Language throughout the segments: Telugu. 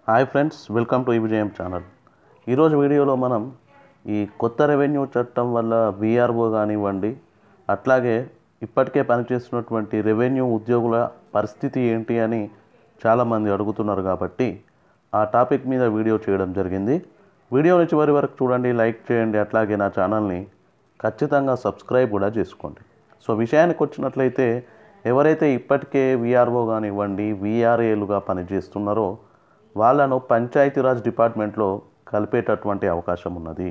hi friends welcome to EVJM channel ఈరోజు వీడియోలో మనం ఈ కొత్త రెవెన్యూ చట్టం వల్ల విఆర్ఓ కానివ్వండి అట్లాగే ఇప్పటికే పనిచేస్తున్నటువంటి రెవెన్యూ ఉద్యోగుల పరిస్థితి ఏంటి అని చాలామంది అడుగుతున్నారు కాబట్టి ఆ టాపిక్ మీద వీడియో చేయడం జరిగింది వీడియోని చివరి వరకు చూడండి లైక్ చేయండి అట్లాగే నా ఛానల్ని ఖచ్చితంగా సబ్స్క్రైబ్ కూడా చేసుకోండి సో విషయానికి వచ్చినట్లయితే ఎవరైతే ఇప్పటికే విఆర్ఓ కానివ్వండి విఆర్ఏలుగా పనిచేస్తున్నారో వాళ్ళను పంచాయతీరాజ్ డిపార్ట్మెంట్లో కలిపేటటువంటి అవకాశం ఉన్నది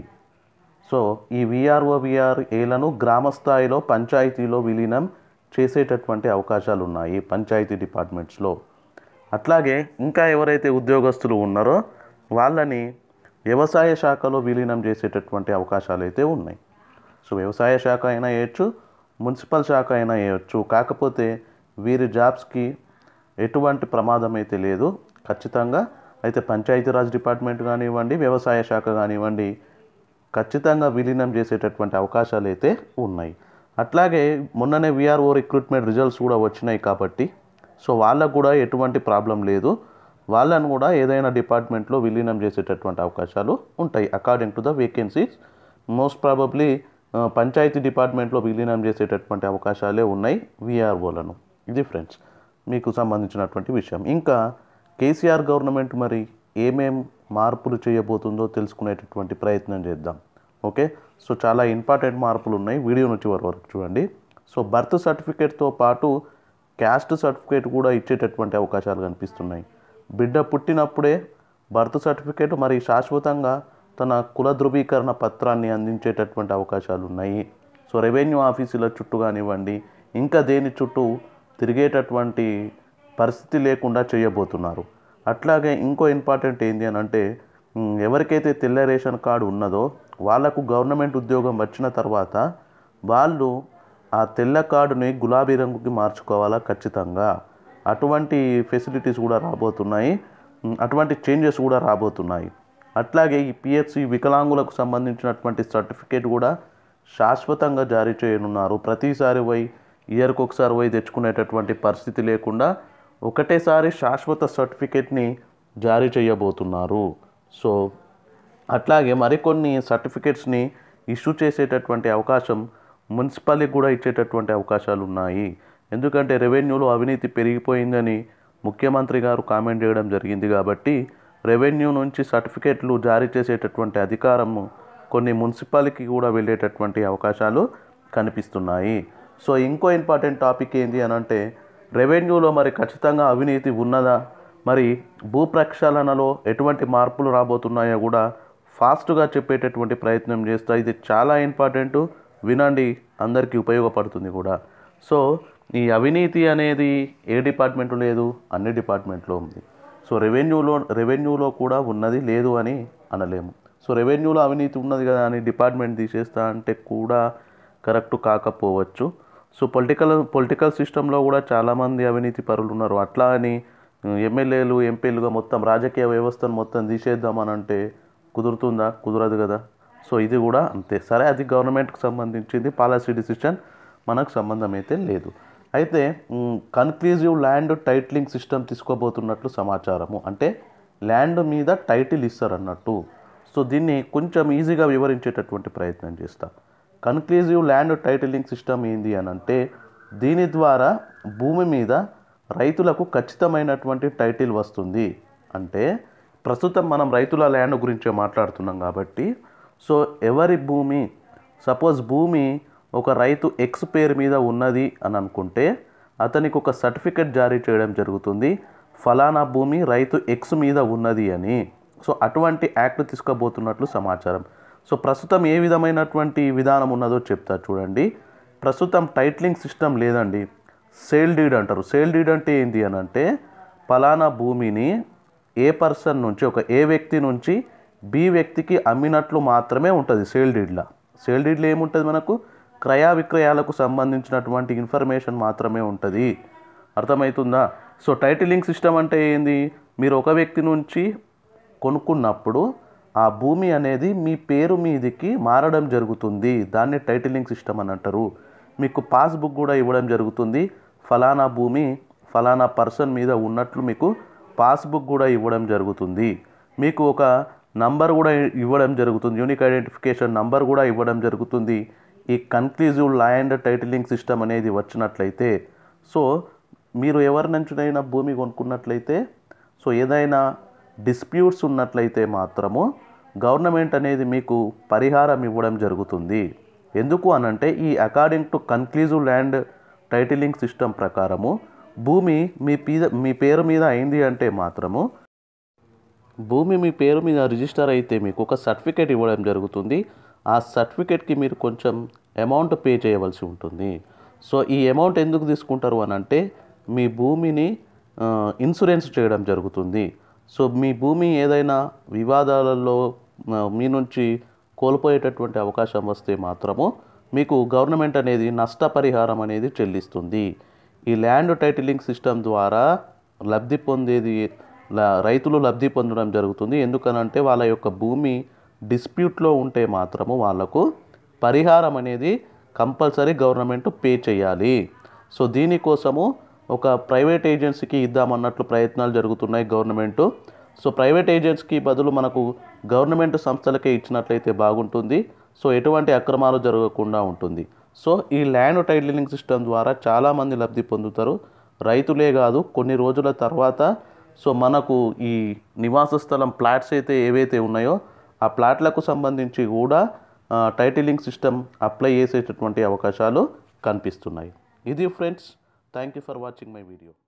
సో ఈ విఆర్ఓ విఆర్ఏలను గ్రామ స్థాయిలో పంచాయతీలో విలీనం చేసేటటువంటి అవకాశాలు ఉన్నాయి పంచాయతీ డిపార్ట్మెంట్స్లో అట్లాగే ఇంకా ఎవరైతే ఉద్యోగస్తులు ఉన్నారో వాళ్ళని వ్యవసాయ శాఖలో విలీనం చేసేటటువంటి అవకాశాలు అయితే ఉన్నాయి సో వ్యవసాయ శాఖ అయినా వేయచ్చు మున్సిపల్ శాఖ అయినా వేయచ్చు కాకపోతే వీరి జాబ్స్కి ఎటువంటి ప్రమాదం అయితే లేదు ఖచ్చితంగా అయితే పంచాయతీరాజ్ డిపార్ట్మెంట్ కానివ్వండి వ్యవసాయ శాఖ కానివ్వండి ఖచ్చితంగా విలీనం చేసేటటువంటి అవకాశాలు అయితే ఉన్నాయి అట్లాగే మొన్ననే విఆర్ఓ రిక్రూట్మెంట్ రిజల్ట్స్ కూడా వచ్చినాయి కాబట్టి సో వాళ్ళకు కూడా ఎటువంటి ప్రాబ్లం లేదు వాళ్ళను కూడా ఏదైనా డిపార్ట్మెంట్లో విలీనం చేసేటటువంటి అవకాశాలు ఉంటాయి according to the vacancies most probably panchayat డిపార్ట్మెంట్లో విలీనం చేసేటటువంటి అవకాశాలే ఉన్నాయి విఆర్ఓలను ఇది ఫ్రెండ్స్ మీకు సంబంధించినటువంటి విషయం ఇంకా కేసీఆర్ గవర్నమెంట్ మరి ఏమేం మార్పులు చేయబోతుందో తెలుసుకునేటటువంటి ప్రయత్నం చేద్దాం ఓకే సో చాలా ఇంపార్టెంట్ మార్పులు ఉన్నాయి వీడియో నుంచి వరకు వరకు చూడండి సో బర్త్ సర్టిఫికేట్తో పాటు క్యాస్ట్ సర్టిఫికేట్ కూడా ఇచ్చేటటువంటి అవకాశాలు కనిపిస్తున్నాయి బిడ్డ పుట్టినప్పుడే బర్త్ సర్టిఫికేట్ మరి శాశ్వతంగా తన కుల ధృవీకరణ పత్రాన్ని అందించేటటువంటి అవకాశాలు ఉన్నాయి సో రెవెన్యూ ఆఫీసుల చుట్టూ కానివ్వండి ఇంకా దేని చుట్టూ తిరిగేటటువంటి పరిస్థితి లేకుండా చేయబోతున్నారు అట్లాగే ఇంకో ఇంపార్టెంట్ ఏంటి అని అంటే ఉమ్, ఎవరికైతే తెల్ల రేషన్ కార్డు ఉన్నదో వాళ్లకు గవర్నమెంట్ ఉద్యోగం వచ్చిన తర్వాత వాళ్ళు ఆ తెల్ల కార్డుని గులాబీ రంగుకి మార్చుకోవాలా ఖచ్చితంగా అటువంటి ఫెసిలిటీస్ కూడా రాబోతున్నాయి ఉమ్, అటువంటి చేంజెస్ కూడా రాబోతున్నాయి అట్లాగే ఈ పిఎఫ్సి వికలాంగులకు సంబంధించినటువంటి సర్టిఫికేట్ కూడా శాశ్వతంగా జారీ చేయనున్నారు ప్రతిసారి పోయి ఇయర్కి ఒకసారి పోయి తెచ్చుకునేటటువంటి పరిస్థితి లేకుండా ఒకటేసారి శాశ్వత సర్టిఫికేట్ని జారీ చేయబోతున్నారు సో అట్లాగే మరికొన్ని సర్టిఫికేట్స్ని ఇష్యూ చేసేటటువంటి అవకాశం మున్సిపాలిటీకి కూడా ఇచ్చేటటువంటి అవకాశాలు ఉన్నాయి ఎందుకంటే రెవెన్యూలో అవినీతి పెరిగిపోయిందని ముఖ్యమంత్రి గారు కామెంట్ చేయడం జరిగింది కాబట్టి రెవెన్యూ నుంచి సర్టిఫికేట్లు జారీ చేసేటటువంటి అధికారము కొన్ని మున్సిపాలిటీకి కూడా వెళ్ళేటటువంటి అవకాశాలు కనిపిస్తున్నాయి సో ఇంకో ఇంపార్టెంట్ టాపిక్ ఏంటి అని అంటే రెవెన్యూలో మరి ఖచ్చితంగా అవినీతి ఉన్నదా మరి భూ ప్రక్షాళనలో ఎటువంటి మార్పులు రాబోతున్నాయో కూడా ఫాస్ట్గా చెప్పేటటువంటి ప్రయత్నం చేస్తా ఇది చాలా ఇంపార్టెంట్ వినండి అందరికీ ఉపయోగపడుతుంది కూడా సో ఈ అవినీతి అనేది ఏ డిపార్ట్మెంట్ లేదు అన్ని డిపార్ట్మెంట్లో ఉంది సో రెవెన్యూలో రెవెన్యూలో కూడా ఉన్నది లేదు అని అనలేము సో రెవెన్యూలో అవినీతి ఉన్నది కదా అని డిపార్ట్మెంట్ తీసేస్తా అంటే కూడా కరెక్ట్ కాకపోవచ్చు సో పొలిటికల్ పొలిటికల్ సిస్టంలో కూడా చాలామంది అవినీతి పరులు ఉన్నారు అట్లా అని ఎమ్మెల్యేలు ఎంపీలుగా మొత్తం రాజకీయ వ్యవస్థను మొత్తం తీసేద్దామని అంటే కుదురుతుందా కుదరదు కదా సో ఇది కూడా అంతే సరే అది గవర్నమెంట్కి సంబంధించింది పాలసీ డిసిషన్ మనకు సంబంధం అయితే లేదు అయితే కన్క్లూజివ్ ల్యాండ్ టైటిలింగ్ సిస్టమ్ తీసుకోబోతున్నట్లు సమాచారము అంటే ల్యాండ్ మీద టైటిల్ ఇస్తారు అన్నట్టు సో దీన్ని కొంచెం ఈజీగా వివరించేటటువంటి ప్రయత్నం చేస్తా కన్క్లూజివ్ ల్యాండ్ టైటిలింగ్ సిస్టమ్ ఏంది అని అంటే దీని ద్వారా భూమి మీద రైతులకు ఖచ్చితమైనటువంటి టైటిల్ వస్తుంది అంటే ప్రస్తుతం మనం రైతుల ల్యాండ్ గురించే మాట్లాడుతున్నాం కాబట్టి సో ఎవరి భూమి సపోజ్ భూమి ఒక రైతు ఎక్స్ పేరు మీద ఉన్నది అని అనుకుంటే అతనికి ఒక సర్టిఫికెట్ జారీ చేయడం జరుగుతుంది ఫలానా భూమి రైతు ఎక్స్ మీద ఉన్నది అని సో అటువంటి యాక్ట్ తీసుకోబోతున్నట్లు సమాచారం సో ప్రస్తుతం ఏ విధమైనటువంటి విధానం ఉన్నదో చెప్తా చూడండి ప్రస్తుతం టైటిలింగ్ సిస్టమ్ లేదండి సేల్ డీడ్ అంటారు సేల్ డీడ్ అంటే ఏంటి అని అంటే ఫలానా భూమిని ఏ పర్సన్ నుంచి ఒక ఏ వ్యక్తి నుంచి బి వ్యక్తికి అమ్మినట్లు మాత్రమే ఉంటుంది సేల్ డీడ్లో సేల్ డీడ్లో ఏముంటుంది మనకు క్రయ విక్రయాలకు సంబంధించినటువంటి ఇన్ఫర్మేషన్ మాత్రమే ఉంటుంది అర్థమవుతుందా సో టైటిలింగ్ సిస్టమ్ అంటే ఏంది మీరు ఒక వ్యక్తి నుంచి కొనుక్కున్నప్పుడు ఆ భూమి అనేది మీ పేరు మీదికి మారడం జరుగుతుంది దాన్ని టైటిలింగ్ సిస్టమ్ అని అంటారు మీకు పాస్బుక్ కూడా ఇవ్వడం జరుగుతుంది ఫలానా భూమి ఫలానా పర్సన్ మీద ఉన్నట్లు మీకు పాస్బుక్ కూడా ఇవ్వడం జరుగుతుంది మీకు ఒక నంబర్ కూడా ఇవ్వడం జరుగుతుంది యూనిక్ ఐడెంటిఫికేషన్ నంబర్ కూడా ఇవ్వడం జరుగుతుంది ఈ కన్క్లూజివ్ ల్యాండ్ టైటిలింగ్ సిస్టమ్ అనేది వచ్చినట్లయితే సో మీరు ఎవరి నుంచినైనా భూమి కొనుక్కున్నట్లయితే సో ఏదైనా డిస్ప్యూట్స్ ఉన్నట్లయితే మాత్రము గవర్నమెంట్ అనేది మీకు పరిహారం ఇవ్వడం జరుగుతుంది ఎందుకు అనంటే ఈ according to conclusive land titling system ప్రకారము భూమి మీ పీద మీ పేరు మీద అయింది అంటే మాత్రము భూమి మీ పేరు మీద రిజిస్టర్ అయితే మీకు ఒక సర్టిఫికేట్ ఇవ్వడం జరుగుతుంది ఆ సర్టిఫికేట్కి మీరు కొంచెం అమౌంట్ పే చేయవలసి ఉంటుంది సో ఈ అమౌంట్ ఎందుకు తీసుకుంటారు అని అంటే మీ భూమిని ఆ, ఇన్సూరెన్స్ చేయడం జరుగుతుంది సో మీ భూమి ఏదైనా వివాదాలలో ఆ, మీ నుంచి కోల్పోయేటటువంటి అవకాశం వస్తే మాత్రము మీకు గవర్నమెంట్ అనేది నష్టపరిహారం అనేది చెల్లిస్తుంది ఈ ల్యాండ్ టైటిలింగ్ సిస్టమ్ ద్వారా లబ్ధి పొందేది ల- రైతులు లబ్ధి పొందడం జరుగుతుంది ఎందుకనంటే వాళ్ళ యొక్క భూమి డిస్ప్యూట్లో ఉంటే మాత్రము వాళ్ళకు పరిహారం అనేది కంపల్సరీ గవర్నమెంట్ పే చేయాలి సో దీనికోసము ఒక ప్రైవేట్ ఏజెన్సీకి ఇద్దామన్నట్లు ప్రయత్నాలు జరుగుతున్నాయి గవర్నమెంటు సో ప్రైవేట్ ఏజెన్సీకి బదులు మనకు గవర్నమెంట్ సంస్థలకే ఇచ్చినట్లయితే బాగుంటుంది సో ఎటువంటి అక్రమాలు జరగకుండా ఉంటుంది సో ఈ ల్యాండ్ టైటిలింగ్ సిస్టమ్ ద్వారా చాలామంది లబ్ధి పొందుతారు రైతులే కాదు కొన్ని రోజుల తర్వాత సో మనకు ఈ నివాస స్థలం ప్లాట్స్ అయితే ఏవైతే ఉన్నాయో ఆ ప్లాట్లకు సంబంధించి కూడా ఆ, టైటిలింగ్ సిస్టమ్ అప్లై చేసేటటువంటి అవకాశాలు కనిపిస్తున్నాయి ఇది friends thank you for watching my video